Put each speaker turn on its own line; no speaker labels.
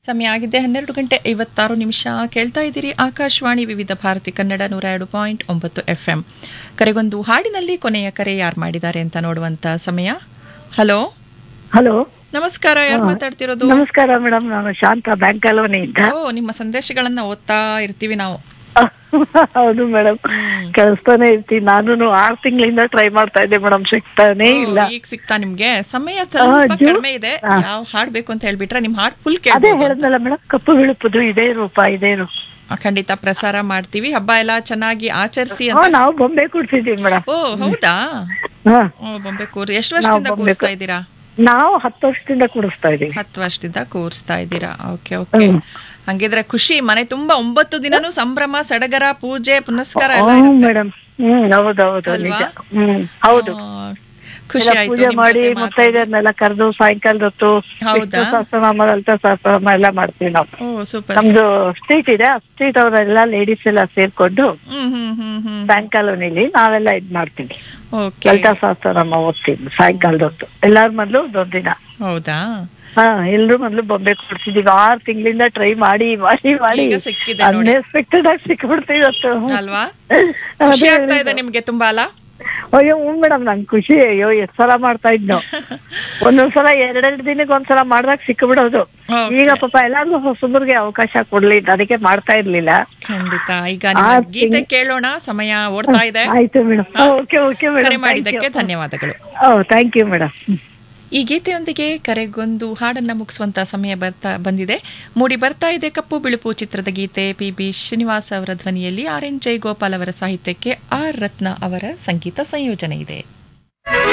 ಸಮಯ ಆಗಿದೆ ಹನ್ನೆರಡು ಗಂಟೆ ಐವತ್ತಾರು ನಿಮಿಷ ಕೇಳ್ತಾ ಇದ್ದೀರಿ ಆಕಾಶವಾಣಿ ವಿವಿಧ ಭಾರತಿ ಕನ್ನಡ ನೂರ ಎರಡು ಪಾಯಿಂಟ್ ಒಂಬತ್ತು ಎಫ್ ಎಂ ಕರೆಗೊಂದು ಹಾಡಿನಲ್ಲಿ ಕೊನೆಯ ಕರೆ ಯಾರು ಮಾಡಿದ್ದಾರೆ ಅಂತ ನೋಡುವಂತ ಸಮಯ ಹಲೋ
ಹಲೋ
ನಮಸ್ಕಾರ ಯಾರು ಮಾತಾಡ್ತಿರೋದು
ನಮಸ್ಕಾರ ಮೇಡಮ್ ನಾನು ಶಾಂತ ಬ್ಯಾಂಕ್ ಕಾಲೋನಿಯಿಂದ
ಓ ನಿಮ್ಮ ಸಂದೇಶಗಳನ್ನ ಓದ್ತಾ ಇರ್ತೀವಿ ನಾವು
ಹೌದು ಮೇಡಮ್ ಕಳಿಸ್ತಾನೆ ಇರ್ತೀನಿ ನಾನು ಆರು ತಿಂಗಳಿಂದ ಟ್ರೈ ಮಾಡ್ತಾ ಇದ್ದೆ ಮೇಡಮ್ ಸಿಗ್ತಾನೆ
ಓ,
ಇಲ್ಲ
ಈಗ ಸಿಗ್ತಾ ನಿಮ್ಗೆ ಸಮಯ ಸ್ವಲ್ಪ
ಜೂ-
ಕಡಿಮೆ ಇದೆ ಯಾವ ಹಾಡ್ ಬೇಕು ಅಂತ ಹೇಳ್ಬಿಟ್ರೆ ನಿಮ್ ಹಾಡ್ ಫುಲ್
ಅದೇ
ಕೇಳ್ಬೋದು
ಹೇಳಿದ್ನಲ್ಲ ಮೇಡಮ್ ಕಪ್ಪು ಬಿಳುಪುದು ಇದೇ ರೂಪ ಇದೇ ರೂಪ
ಆ, ಖಂಡಿತ ಪ್ರಸಾರ ಮಾಡ್ತೀವಿ ಹಬ್ಬ ಎಲ್ಲ ಚೆನ್ನಾಗಿ ಆಚರಿಸಿ
ಹಾ
ಅಂತ
ನಾವು ಬೊಂಬೆ ಕೊಡ್ಸಿದೀವಿ ಮೇಡಮ್
ಓ ಹೌದಾ
ಹಾ
ಓ ಬೊಂಬೆ ಕೂರ್ ಎಷ್ಟು ವರ್ಷದಿಂದ
ಬೊಂಬೆ
ಕೂರಿಸ್ತಾ ಇದ್ದೀರಾ
ನಾವು ಹತ್ತು ವರ್ಷದಿಂದ ಕುಡಿಸ್ತಾ ಇದೀವಿ
ಹತ್ತು ವರ್ಷದಿಂದ ಕೂರಿಸ್ತಾ ಇದ್ದೀರಾ ಓಕೆ ಓಕೆ ಹಂಗಿದ್ರೆ ಖುಷಿ ಮನೆ ತುಂಬಾ ಒಂಬತ್ತು ದಿನನೂ ಸಂಭ್ರಮ ಸಡಗರ ಪೂಜೆ ಪುನಸ್ಕಾರ ಎಲ್ಲ
ಹ್ಮ್
ಇರುತ್ತೆ.
ಮೇಡಮ್ ಹ್ಮ್ ಹೌದು ಹೌದು
ಅಲ್ವಾ?
ನಿಜ ಹ್ಮ್ ಹೌದು
ಆ, ಖುಷಿ
ಎಲ್ಲ
ಆಯ್ತು
ಪೂಜೆ
ನಿಮ್
ಮಾಡಿ
ಜೊತೆ ಮಾತಾಡಿ.
ಮುತ್ತೈದೆಯನ್ನೆಲ್ಲ ಕರೆದು ಸಾಯಂಕಾಲದ ಹೊತ್ತು
ಹೌದಾ?
ವಿಷ್ಣು ಸಹಸ್ರನಾಮ ಲಲಿತ ಸಹಸ್ರನಾಮ ಎಲ್ಲ ಮಾಡ್ತೀವಿ ನಾವು
ಓ ಸೂಪರ್
ನಮ್ದು ಸ್ಟ್ರೀಟ್ ಇದೆ ಆ ಸ್ಟ್ರೀಟ್ ಅವರೆಲ್ಲ ಲೇಡೀಸ್ ಎಲ್ಲ ಸೇರ್ಕೊಂಡು
ಹ್ಮ್ ಹ್ಮ್ ಹ್ಮ್ ಹ್ಮ್
ಬ್ಯಾಂಕ್ ಕಾಲೋನಿಲಿ ನಾವೆಲ್ಲ ಇದ್ ಮಾಡ್ತೀವಿ
ಓಕೆ
ಲಲಿತಾ ಸಹಸ್ರನಾಮ ಓದ್ತೀವಿ ಸಾಯಂಕಾಲದ ಹೊತ್ತು ಎಲ್ಲಾರ ಮೊದ್ಲು ಒಂದಿನ
ಹೌದಾ
ಹಾ ಎಲ್ರು ಮೊದ್ಲು ಬೊಂಬೆ ಕೊಡ್ಸಿದೀವಿ ಆರ್ ತಿಂಗಳಿಂದ ಟ್ರೈ ಮಾಡಿ ಮಾಡಿ ಮಾಡಿ
ಈಗ ಸಿಕ್ಕಿದೆ ನೋಡಿ.
ಅನ್ಎಕ್ಸ್ಪೆಕ್ಟೆಡ್ ಆಗಿ ಸಿಕ್ಬಿಡ್ತೀವಿ ಇವತ್ತು
ಅಲ್ವಾ
ಅದೇ
ಖುಷಿ ಆಗ್ತಾ ಇದೆ
ಹೇಳಿದ್ದು.
ನಿಮ್ಗೆ ತುಂಬಾ ಅಲ್ಲ
ಅಯ್ಯೋ ಹ್ಞೂ ಮೇಡಮ್ ನಂಗೆ ಖುಷಿ ಅಯ್ಯೋ ಎಷ್ಟ್ ಸಲ ಮಾಡ್ತಾ ಇದ್ನೋ ಒಂದೊಂದ್ಸಲ ಎರಡೆರಡು ದಿನಕ್ಕೆ ಒಂದ್ಸಲ ಮಾಡ್ದಾಗ ಸಿಕ್ಬಿಡೋದು
Okay.
ಈಗ ಪಾಪ ಎಲ್ಲಾರ್ಗು ಹೊಸಬ್ರಿಗೆ ಅವಕಾಶ ಕೊಡ್ಲಿ ಅದಕ್ಕೆ ಮಾಡ್ತಾ ಇರ್ಲಿಲ್ಲ
ಖಂಡಿತ ಈಗ ನಿಮ್ಮ
ಆ
ಗೀತೆ
ತಿಂಗ್-
ಕೇಳೋಣ ಸಮಯ ಓಡ್ತಾ ಇದೆ
ಆಯ್ತು ಮೇಡಮ್ ಓಕೆ ಓಕೆ
ಕರೆ
ಮೇಡಮ್
ಮಾಡಿದ್ದಕ್ಕೆ ಧನ್ಯವಾದಗಳು
ಓ ಥ್ಯಾಂಕ್ ಯು ಮೇಡಮ್
ಈ ಗೀತೆಯೊಂದಿಗೆ ಕರೆಗೊಂದು ಹಾಡನ್ನ ಮುಗಿಸುವಂತ ಸಮಯ ಬರ್ತಾ ಬಂದಿದೆ ಮೂಡಿ ಬರ್ತಾ ಇದೆ ಕಪ್ಪು ಬಿಳುಪು ಚಿತ್ರದ ಗೀತೆ ಪಿ ಬಿ ಶ್ರೀನಿವಾಸ್ ಅವರ ಧ್ವನಿಯಲ್ಲಿ ಆರ್ ಎನ್ ಜಯಗೋಪಾಲ್ ಅವರ ಸಾಹಿತ್ಯಕ್ಕೆ ಆರ್ ರತ್ನ ಅವರ ಸಂಗೀತ ಸಂಯೋಜನೆ ಇದೆ